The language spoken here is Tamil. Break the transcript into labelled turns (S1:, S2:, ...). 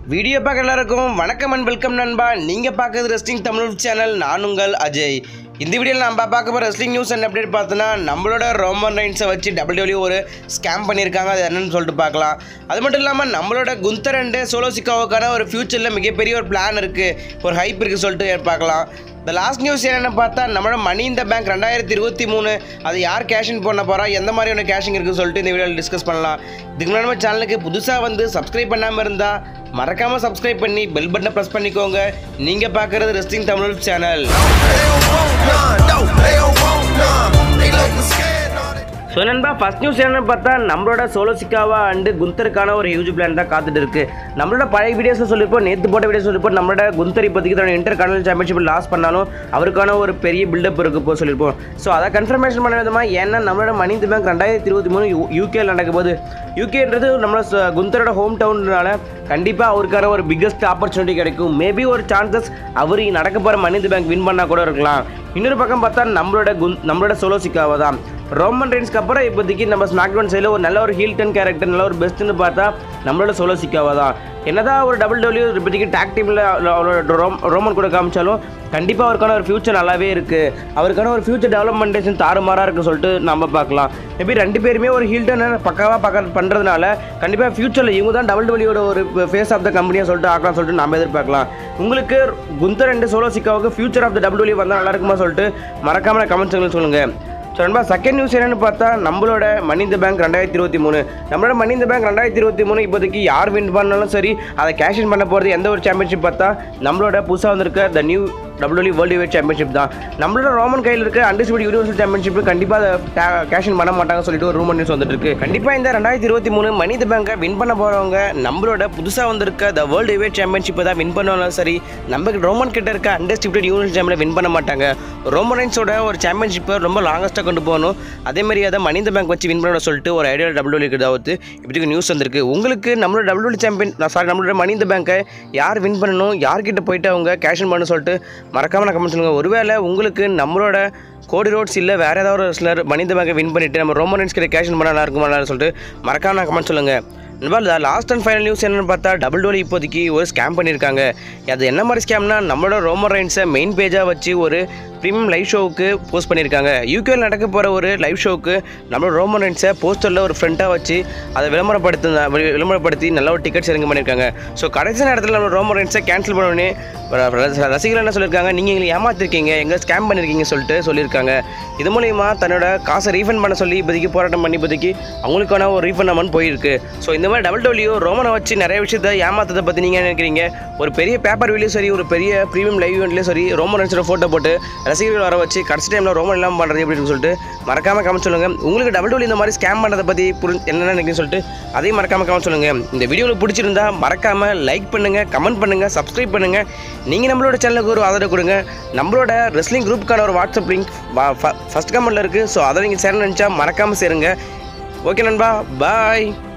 S1: வீடியோ பார்க்க எல்லாருக்கும் வணக்கம் அண்ட் வெல்கம் நண்பா நீங்கள் பார்க்குறது ரெஸ்லிங் தமிழ் சேனல் நான் உங்கள் அஜய் இந்த வீடியோவில் நம்ம பார்க்க போகிற ரெஸ்லிங் நியூஸ் என்ன அப்டேட் பார்த்தோன்னா நம்மளோட ரோமன் ரைன்ஸை வச்சு டபிள்யூ ஒரு ஸ்கேம் பண்ணியிருக்காங்க அது என்னன்னு சொல்லிட்டு பார்க்கலாம் அது மட்டும் இல்லாமல் நம்மளோட குந்தர் அண்டு சோலோசிக்காவுக்கான ஒரு ஃப்யூச்சரில் மிகப்பெரிய ஒரு பிளான் இருக்குது ஒரு ஹைப் இருக்குது சொல்லிட்டு பார்க்கலாம் இந்த லாஸ்ட் நியூஸ் என்னென்னு பார்த்தா நம்மளோட மணி இந்த பேங்க் ரெண்டாயிரத்தி இருபத்தி மூணு அது யார் கேஷின் பண்ண போகிறா எந்த மாதிரியான கேஷிங் இருக்குன்னு சொல்லிட்டு இந்த வீடியோவில் டிஸ்கஸ் பண்ணலாம் இதுக்கு முன்னாடி நம்ம சேனலுக்கு புதுசாக வந்து சப்ஸ்கிரைப் பண்ணாமல் இருந்தால் மறக்காமல் சப்ஸ்கிரைப் பண்ணி பெல் பட்டனை ப்ரெஸ் பண்ணிக்கோங்க நீங்கள் பார்க்குறது wrestling Tamil channel
S2: They don't want none. No, they don't want none. They looking scared. No, they
S1: so நண்பா ஃபஸ்ட் நியூஸ் என்னன்னு பார்த்தா நம்மளோட சோலோ சிக்காவா அண்டு குந்தருக்கான ஒரு ஹியூஜ் பிளான் தான் காத்துட்டு இருக்கு நம்மளோட பழைய வீடியோஸில் சொல்லியிருப்போம் நேற்று போட்ட வீடியோ சொல்லியிருப்போம் நம்மளோட குந்தர் இப்போதைக்கு தன்னோட இன்டர் கார்னல் சாம்பியன்ஷிப் லாஸ் பண்ணாலும் அவருக்கான ஒரு பெரிய பில்டப் இருக்கு இப்போ சொல்லியிருப்போம் ஸோ அதை கன்ஃபர்மேஷன் பண்ண விதமா ஏன்னா நம்மளோட மணி இந்த பேங்க் ரெண்டாயிரத்தி இருபத்தி மூணு யூகேல நடக்கும் போது யூகேன்றது நம்மளோட ச- குந்தரோட ஹோம் டவுன்னால கண்டிப்பாக அவருக்கான ஒரு பிக்கஸ்ட் ஆப்பர்ச்சுனிட்டி கிடைக்கும் மேபி ஒரு சான்சஸ் அவர் நடக்க போகிற மணி இந்த பேங்க் வின் பண்ணால் கூட இருக்கலாம் இன்னொரு பக்கம் பார்த்தா நம்மளோட குந் நம்மளோட சோலோ சிக்காவை தான் ரோமன் ரெயின்ஸ்க்கு அப்புறம் இப்போதைக்கு நம்ம ஸ்மாக்டவுன் சைடில் ஒரு நல்ல ஒரு ஹீல்டன் கேரக்டர் நல்ல ஒரு பெஸ்ட்னு பார்த்தா நம்மளோட சோலோ சிக்காவா தான் என்னதான் ஒரு டபுள் டபிள்யூ இப்போதைக்கு டேக் டீமில் அவரோட ரோம் ரோமன் கூட காமிச்சாலும் கண்டிப்பாக அவருக்கான ஒரு ஃபியூச்சர் நல்லாவே இருக்குது அவருக்கான ஒரு ஃபியூச்சர் டெவலப்மெண்டேஷன் தாறுமாறாக இருக்குன்னு சொல்லிட்டு நம்ம பார்க்கலாம் மேபி ரெண்டு பேருமே ஒரு ஹீல்டன் பக்காவாக பார்க்க பண்ணுறதுனால கண்டிப்பாக ஃபியூச்சரில் இவங்க தான் டபுள் டபிள்யூட ஒரு ஃபேஸ் ஆஃப் த கம்பெனியாக சொல்லிட்டு ஆக்கலாம் சொல்லிட்டு நம்ம எதிர்பார்க்கலாம் உங்களுக்கு குந்தர் ரெண்டு சோலோ சிக்காவுக்கு ஃபியூச்சர் ஆஃப் த டபிள்யூ வந்தால் நல்லா இருக்குமா சொல்லிட்டு மறக்காமல் கமெண்ட்ஸ் சொல்லுங்கள் ஸோ நண்பா செகண்ட் நியூஸ் என்னன்னு பார்த்தா நம்மளோட மணி இந்த பேங்க் ரெண்டாயிரத்தி இருபத்தி மூணு நம்மளோட மணி இந்த பேங்க் ரெண்டாயிரத்தி இருபத்தி மூணு இப்போதைக்கு யார் வின் பண்ணாலும் சரி அதை கேஷ் இன் பண்ண போகிறது எந்த ஒரு சாம்பியன்ஷிப் பார்த்தா நம்மளோட புதுசாக வந்திருக்க the new W world wide championship தான் நம்மளோட ரோமன் கையில் இருக்க அண்டிஸ்பியூட் யூனிவர்சல் சாம்பியன்ஷிப் கண்டிப்பாக அதை கேஷ் இன் பண்ண மாட்டாங்க சொல்லிட்டு ஒரு ரூமர் நியூஸ் வந்துட்டு இருக்கு கண்டிப்பாக இந்த ரெண்டாயிரத்தி இருபத்தி மூணு மணி இந்த பேங்கை வின் பண்ண போகிறவங்க நம்மளோட புதுசாக வந்திருக்க த வேர்ல்டு வைட் சாம்பியன்ஷிப்பை தான் வின் பண்ணாலும் சரி நம்ம ரோமன் கிட்ட இருக்க அண்டர்ஸ்டிப்டட் யூனிவர்சல் சாம்பியன் வின் பண்ண மாட்டாங்க ரோமன் ரைன்ஸோட ஒரு சாம்பியன்ஷிப்பை ரொம்ப லாங்கஸ்ட்டாக கொண்டு போகணும் அதே மாதிரி அதை மணி இந்த பேங்க் வச்சு வின் பண்ண சொல்லிட்டு ஒரு ஐடியா டபிள்யூ இருக்கிறதாவது இப்படிக்கு நியூஸ் வந்திருக்கு உங்களுக்கு நம்மளோட டபிள்யூ சாம்பியன் சாரி நம்மளோட மணி இந்த பேங்கை யார் வின் பண்ணணும் யார்கிட்ட போயிட்டு அவங்க கேஷ் இன் பண்ண சொல்லிட்டு மறக்காம நான் கமெண்ட் சொல்லுங்கள் ஒருவேளை உங்களுக்கு நம்மளோட கோடி ரோட்ஸ் இல்லை வேறு ஏதாவது ஒரு சிலர் மணி இந்த பேங்கை வின் பண்ணிட்டு நம்ம ரோமன் ரைன்ஸ் கிட்ட கேஷ் இன் பண்ண நல்லா இருக்குமா நல்லா சொல்லிட்டு மறக்காம நான் கமெண்ட் சொல்லுங்கள் நண்பா லாஸ்ட் அண்ட் ஃபைனல் நியூஸ் என்னன்னு பார்த்தா டபுள் டோலி இப்போதைக்கு ஒரு ஸ்கேம் பண்ணியிருக்காங்க அது என்ன மாதிரி ஸ்கேம்னா நம்மளோட ரோமன் ரைன்ஸை மெயின் பேஜாக வச்சு ஒரு ப்ரீமியம் லைவ் ஷோவுக்கு போஸ்ட் பண்ணியிருக்காங்க யூகேல நடக்க போகிற ஒரு லைவ் ஷோவுக்கு நம்மளோட ரோமன் ரைன்ஸை போஸ்டரில் ஒரு ஃப்ரெண்டாக வச்சு அதை விளம்பரப்படுத்து விளம்பரப்படுத்தி நல்ல ஒரு டிக்கெட் சரிங்க பண்ணியிருக்காங்க ஸோ கடைசி நேரத்தில் நம்ம ரோமன் ரைன்ஸை கேன்சல் பண்ணோடனே ரசிகர்கள் என்ன சொல்லியிருக்காங்க நீங்கள் எங்களை ஏமாத்திருக்கீங்க எங்கே ஸ்கேம் பண்ணியிருக்கீங்க சொல்லிட்டு சொல்லியிருக்காங்க இது மூலிமா தன்னோட காசை ரீஃபண்ட் பண்ண சொல்லி இப்போதைக்கு போராட்டம் பண்ணி இப்போதைக்கு அவங்களுக்கான ஒரு ரீஃபண்ட் அமௌண்ட் போயிருக்கு ஸோ இந்த மாதிரி டபுள் டபிள்யூ ரோமனை வச்சு நிறைய விஷயத்தை ஏமாத்ததை பற்றி நீங்கள் நினைக்கிறீங்க ஒரு பெரிய பேப்பர் வீலையும் சரி ஒரு பெரிய ப்ரீமியம் லைவ் ஈவெண்ட்லேயும் சரி ரோமன் ரைன்ஸோட ஃபோட்டோ போட்டு ரசிகர்கள் வர வச்சு கடைசி டைமில் ரோமன் இல்லாமல் பண்ணுறது எப்படின்னு சொல்லிட்டு மறக்காம கமெண்ட் சொல்லுங்கள் உங்களுக்கு டபுள் டபிள்யூ இந்த மாதிரி ஸ்கேம் பண்ணுறதை பற்றி புரி என்ன நினைக்கிறீங்கன்னு சொல்லிட்டு அதையும் மறக்காம கமெண்ட் சொல்லுங்கள் இந்த வீடியோவில் பிடிச்சிருந்தா மறக்காமல் லைக் பண்ணுங்கள் கமெண்ட் பண்ணுங்கள் சப்ஸ்கிரைப் பண்ணுங்கள் நீங்கள் நம்மளோட சேனலுக்கு ஒரு ஆதரவு கொடுங்க நம்மளோட ரெஸ்லிங் குரூப்புக்கான ஒரு வாட்ஸ்அப் லிங்க் ஃபஸ்ட் கமெண்ட்டில் இருக்குது ஸோ அதை நீங்கள் சேரணும் நினச்சா மறக்காமல் சேருங்க ஓகே நண்பா பாய்